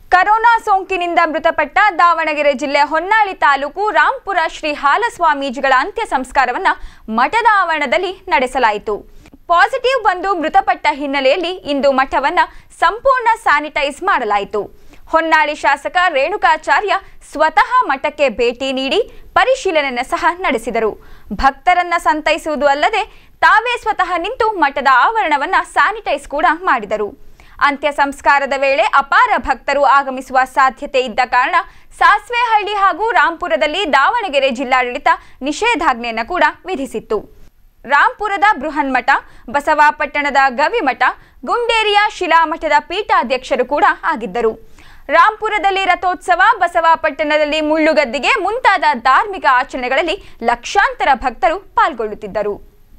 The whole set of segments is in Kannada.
ಕರೋನಾ ಸೋಂಕಿನಿಂದ ಮೃತಪಟ್ಟ ದಾವಣಗೆರೆ ಜಿಲ್ಲೆ ಹೊನ್ನಾಳಿ ತಾಲೂಕು ರಾಂಪುರ ಶ್ರೀ ಹಾಲಸ್ವಾಮೀಜಿಗಳ ಅಂತ್ಯ ಸಂಸ್ಕಾರವನ್ನ ಮಠದ ಆವರಣದಲ್ಲಿ ನಡೆಸಲಾಯಿತು ಪಾಸಿಟಿವ್ ಬಂದು ಮೃತಪಟ್ಟ ಹಿನ್ನೆಲೆಯಲ್ಲಿ ಇಂದು ಮಠವನ್ನ ಸಂಪೂರ್ಣ ಸ್ಯಾನಿಟೈಸ್ ಮಾಡಲಾಯಿತು ಹೊನ್ನಾಳಿ ಶಾಸಕ ರೇಣುಕಾಚಾರ್ಯ ಸ್ವತಃ ಮಠಕ್ಕೆ ಭೇಟಿ ನೀಡಿ ಪರಿಶೀಲನೆ ಸಹ ನಡೆಸಿದರು ಭಕ್ತರನ್ನ ಸಂತೈಸುವುದು ಅಲ್ಲದೆ ತಾವೇ ಸ್ವತಃ ನಿಂತು ಮಠದ ಆವರಣವನ್ನ ಸ್ಯಾನಿಟೈಸ್ ಕೂಡ ಮಾಡಿದರು ಅಂತ್ಯ ಸಂಸ್ಕಾರದ ವೇಳೆ ಅಪಾರ ಭಕ್ತರು ಆಗಮಿಸುವ ಸಾಧ್ಯತೆ ಇದ್ದ ಕಾರಣ ಸಾಸ್ವೆಹಳ್ಳಿ ಹಾಗೂ ರಾಂಪುರದಲ್ಲಿ ದಾವಣಗೆರೆ ಜಿಲ್ಲಾಡಳಿತ ನಿಷೇಧಾಜ್ಞೆಯನ್ನು ಕೂಡ ವಿಧಿಸಿತ್ತು ರಾಂಪುರದ ಬೃಹನ್ಮಠ ಬಸವಾಪಟ್ಟಣದ ಗವಿಮಠ ಗುಂಡೇರಿಯ ಶಿಲಾಮಠದ ಪೀಠಾಧ್ಯಕ್ಷರು ಕೂಡ ಆಗಿದ್ದರು ರಾಂಪುರದಲ್ಲಿ ರಥೋತ್ಸವ ಬಸವಾಪಟ್ಟಣದಲ್ಲಿ ಮುಳ್ಳುಗದ್ದಿಗೆ ಮುಂತಾದ ಧಾರ್ಮಿಕ ಆಚರಣೆಗಳಲ್ಲಿ ಲಕ್ಷಾಂತರ ಭಕ್ತರು ಪಾಲ್ಗೊಳ್ಳುತ್ತಿದ್ದರು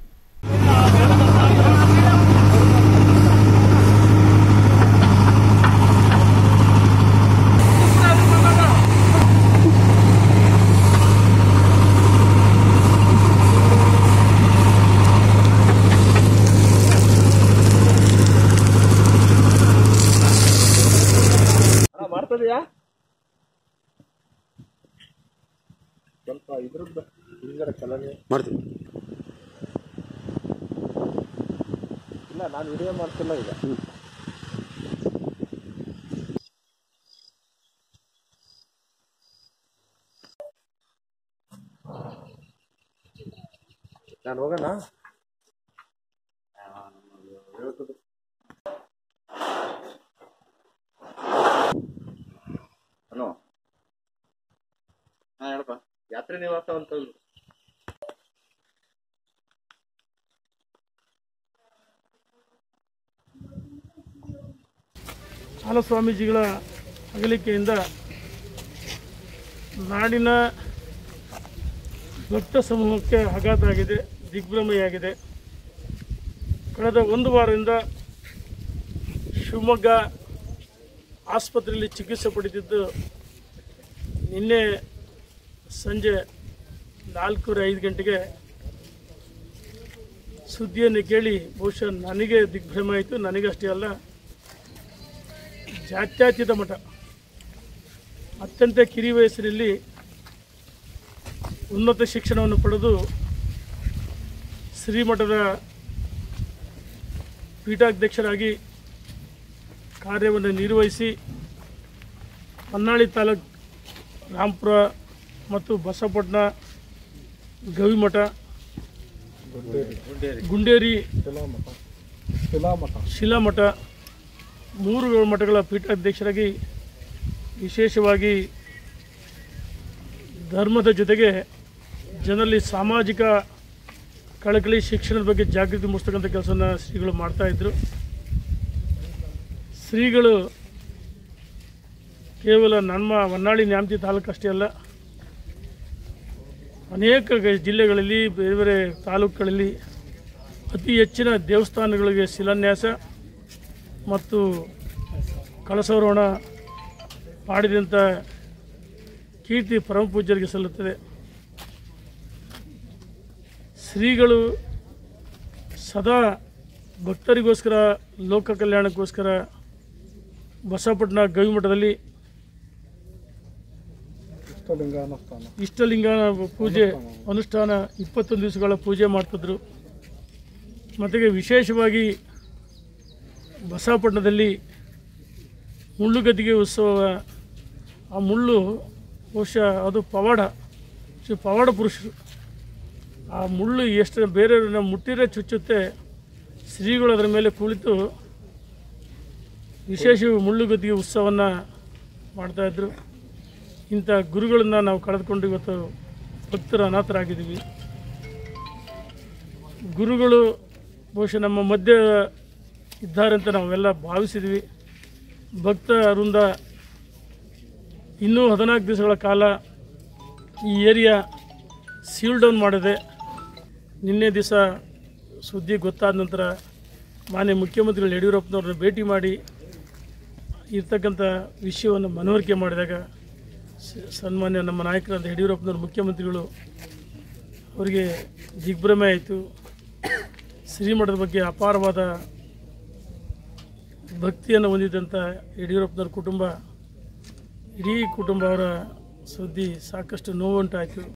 ಅಣ್ಣ ಮಾಡ್ತದೀಯಾ ಸ್ವಲ್ಪ ಇದ್ರದ್ದು ಹಿಂಗಡೆ ಚಲನೆ ಮಾಡ್ತೀವಿ ಇಲ್ಲ ನಾನು ವಿಡಿಯೋ ಮಾಡ್ತಿಲ್ಲ ಈಗ ನಾನು ಹೋಗೋಣ ಹಲೋ ಹಾಂ ಹೇಳಪ್ಪ ಯಾತ್ರೆ ನಿವಾಸ ಅಂತ ಹಾಲಸ್ವಾಮೀಜಿಗಳ ಅಗಲಿಕೆಯಿಂದ ನಾಡಿನ ಭಕ್ತ ಸಮೂಹಕ್ಕೆ ಆಘಾತ ಆಗಿದೆ ದಿಗ್ಭ್ರಮೆಯಾಗಿದೆ ಕಳೆದ ಒಂದು ವಾರದಿಂದ ಶಿವಮೊಗ್ಗ ಆಸ್ಪತ್ರೆಯಲ್ಲಿ ಚಿಕಿತ್ಸೆ ಪಡೆದಿದ್ದು ನಿನ್ನೆ ಸಂಜೆ ನಾಲ್ಕೂವರೆ ಐದು ಗಂಟೆಗೆ ಸುದ್ದಿಯನ್ನು ಕೇಳಿ ಬಹುಶಃ ನನಗೆ ದಿಗ್ಭ್ರಮೆ ಆಯಿತು ನನಗಷ್ಟೇ ಅಲ್ಲ ಜಾತ್ಯತೀತ ಮಠ ಅತ್ಯಂತ ಕಿರಿ ವಯಸ್ಸಿನಲ್ಲಿ ಉನ್ನತ ಶಿಕ್ಷಣವನ್ನು ಪಡೆದು ಶ್ರೀಮಠದ ಪೀಠಾಧ್ಯಕ್ಷರಾಗಿ ಕಾರ್ಯವನ್ನು ನಿರ್ವಹಿಸಿ ಹೊನ್ನಾಳಿ ತಾಲೂಕು ರಾಂಪುರ ಮತ್ತು ಬಸವಪಟ್ಟಣ ಗವಿಮಠ ಗುಂಡೇರಿ ಶಿಲಾಮಠ ಶಿಲಾಮಠ ಶಿಲಾಮಠ ಮೂರು ಮಠಗಳ ಪೀಠಾಧ್ಯಕ್ಷರಾಗಿ ವಿಶೇಷವಾಗಿ ಧರ್ಮದ ಜೊತೆಗೆ ಜನರಲ್ಲಿ ಸಾಮಾಜಿಕ ಕಳಕಳಿ ಶಿಕ್ಷಣದ ಬಗ್ಗೆ ಜಾಗೃತಿ ಮೂಡಿಸ್ತಕ್ಕಂಥ ಕೆಲಸನ ಶ್ರೀಗಳು ಮಾಡ್ತಾಯಿದ್ರು ಶ್ರೀಗಳು ಕೇವಲ ನಮ್ಮ ಹೊನ್ನಾಳಿ ನ್ಯಾಮತಿ ತಾಲೂಕು ಅಷ್ಟೇ ಅಲ್ಲ ಅನೇಕ ಗ- ಜಿಲ್ಲೆಗಳಲ್ಲಿ ಬೇರೆ ಬೇರೆ ತಾಲೂಕುಗಳಲ್ಲಿ ಅತಿ ಹೆಚ್ಚಿನ ದೇವಸ್ಥಾನಗಳಿಗೆ ಶಿಲಾನ್ಯಾಸ ಮತ್ತು ಕಳಸವರೋಣ ಮಾಡಿದಂಥ ಕೀರ್ತಿ ಪರಮ ಪೂಜ್ಯರಿಗೆ ಸಲ್ಲುತ್ತದೆ ಶ್ರೀಗಳು ಸದಾ ಭಕ್ತರಿಗೋಸ್ಕರ ಲೋಕ ಕಲ್ಯಾಣಕ್ಕೋಸ್ಕರ ಬಸವಪಟ್ಟಣ ಗವಿಮಠದಲ್ಲಿ ಇಷ್ಟಲಿಂಗ ಅನುಷ್ಠಾನ ಇಷ್ಟಲಿಂಗ ಪೂಜೆ ಅನುಷ್ಠಾನ ಇಪ್ಪತ್ತೊಂದು ದಿವಸಗಳ ಪೂಜೆ ಮಾಡ್ತಿದ್ರು ಮತ್ತು ವಿಶೇಷವಾಗಿ ಬಸವಪಟ್ಟಣದಲ್ಲಿ ಮುಳ್ಳುಗದ್ದಿಗೆ ಉತ್ಸವ ಆ ಮುಳ್ಳು ಬಹುಶಃ ಅದು ಪವಾಡ ಶ್ರೀ ಪವಾಡ ಪುರುಷರು ಆ ಮುಳ್ಳು ಎಷ್ಟು ಬೇರೆಯವ್ರನ್ನ ಮುಟ್ಟಿದ್ರೆ ಚುಚ್ಚುತ್ತೆ ಶ್ರೀಗಳು ಅದರ ಮೇಲೆ ಕುಳಿತು ವಿಶೇಷ ಮುಳ್ಳುಗದ್ದಿಗೆ ಉತ್ಸವವನ್ನು ಮಾಡ್ತಾಯಿದ್ರು ಇಂಥ ಗುರುಗಳನ್ನು ನಾವು ಕಳೆದುಕೊಂಡು ಇವತ್ತು ಭಕ್ತರ ಅನಾಥರಾಗಿದ್ದೀವಿ ಗುರುಗಳು ಬಹುಶಃ ನಮ್ಮ ಮಧ್ಯೆ ಇದ್ದಾರೆ ಅಂತ ನಾವೆಲ್ಲ ಭಾವಿಸಿದ್ವಿ ಭಕ್ತ ವೃಂದ ಇನ್ನೂ ಹದಿನಾಲ್ಕು ದಿವಸಗಳ ಕಾಲ ಈ ಏರಿಯಾ ಸೀಲ್ ಡೌನ್ ಮಾಡಿದೆ ನಿನ್ನೆ ದಿವಸ ಸುದ್ದಿ ಗೊತ್ತಾದ ನಂತರ ಮಾನ್ಯ ಮುಖ್ಯಮಂತ್ರಿಗಳು ಯಡಿಯೂರಪ್ಪನವ್ರನ್ನ ಭೇಟಿ ಮಾಡಿ ಇರ್ತಕ್ಕಂಥ ವಿಷಯವನ್ನು ಮನವರಿಕೆ ಮಾಡಿದಾಗ ಸ- ಸನ್ಮಾನ್ಯ ನಮ್ಮ ನಾಯಕರಾದ ಯಡಿಯೂರಪ್ಪನವ್ರ ಮುಖ್ಯಮಂತ್ರಿಗಳು ಅವರಿಗೆ ದಿಗ್ಭ್ರಮೆ ಆಯಿತು ಶ್ರೀಮಠದ ಬಗ್ಗೆ ಅಪಾರವಾದ ಭಕ್ತಿಯನ್ನು ಹೊಂದಿದ್ದಂಥ ಯಡಿಯೂರಪ್ಪನವ್ರ ಕುಟುಂಬ ಇಡೀ ಕುಟುಂಬ ಅವರ ಸುದ್ದಿ ಸಾಕಷ್ಟು ನೋವುಂಟಾಯಿತು